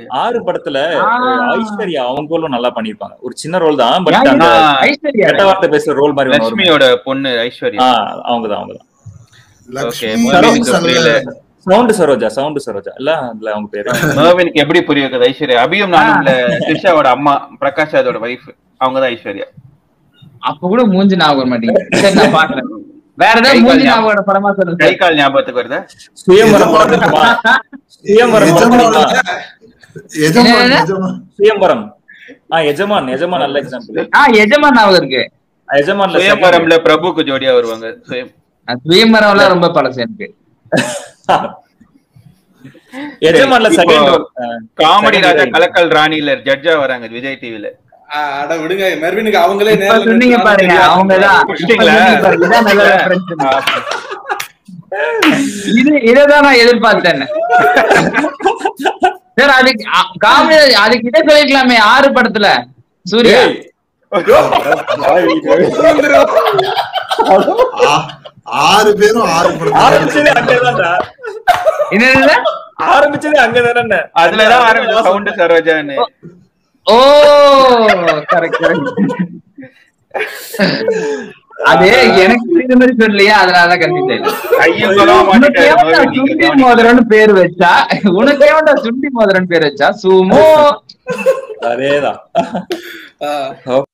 அப்படியா? ஆறு படத்துல ஆ. அஹ், ஐஸ்வர்யா அவங்களும் நல்லா பண்ணிருப்பாங்க ஒரு சின்ன ரோல் தான் பட் யாரு? அந்த ஆ, ஐஸ்வர்யா கெட்ட வார்த்தை பேசுற ரோல் மாதிரி ஒண்ணு வரும். லட்சுமியோட பொண்ணு ஐஸ்வர்யா ஆ அவங்கதான் அவங்கதான் Okay, லக்ஷ்மி மோகினிக்கு சரவணன். புரியல. சவுண்ட் சரோஜா சவுண்ட் சரோஜா இல்ல அதுல அவங்க பேரு மர்வினுக்கு எப்படி புரிய வைக்குது ஐஸ்வர்யா அபியும் நானும்ல த்ரிஷாவோட அம்மா பிரகாஷ் ராஜோட வைஃப் அவங்கதான் ஐஸ்வர்யா அப்ப கூட மூஞ்சி ஞாபகம் வர மாட்டேங்குது சரி நான் பாக்குறேன் வேற ஏதாவது கை கால் மூஞ்சி ஞாபகம். ஞாபகம் படமா சொல்லுங்க கை கால் ஞாபகத்துக்கு வருதா சுயம்பரம் படம் தெரியுமா? சுயம்பரம் படம் தெரியுமா? எஜமான் என்ன? எஜமான் சுயம்பரம் ஆ எஜமான் எஜமான் நல்ல எக்ஸாம்பிள் ஆ எஜமான் ஞாபகம் இருக்கு எஜமான்ல second- சுயம்பரம்ல பிரபுக்கு ஜோடியா வருவாங்க சுயம் அது சுயமரம்லாம் ரொம்ப பழசு எனக்கு எஜமான்ல இப்போ second role comedy Second Raja heroine. கலக்கல் ராணில ஜட்ஜா வராங்க விஜய் டிவில ஆ, அட விடுங்க மெர்வினுக்கு அவங்களே இப்ப நேர்ல சொன்னீங்க நின்னு பாருங்க தெரியாது. அவங்கதான் இப்ப புடிச்சிட்டீங்களா? சொன்னீங்க பாருங்க, இதான் நல்ல reference. இது இததான் நான் எதிர்பார்த்தேன் சார் அதுக்கு காமெடி அதுக்கு இதை சொல்லிக்கலாமே ஆறு படத்துல சூர்யா ஆ- ஆறு பேரும் ஆறு படத்துல ஆரம்பிச்சதே அங்கதான்டா என்னது ஆரம்பிச்சதே அங்கதானே அதுலதான் ஆரம்பிச்ச சவுண்ட் சரோஜான்னு ஓ கரெக்ட் அது எனக்கு புரியுற மாதிரி சொல்லலையா அதனாலதான் கன்ஃபியூஸ் கையும் சொல்லவும் உனக்கு ஏன்டா மாட்டேன் சுண்டி மோதிரம்னு பேர் வச்சா உனக்கு ஏன்டா சுண்டி மோதிரம்னு பேர் வச்சா சுமோ அதேதான் ஆ.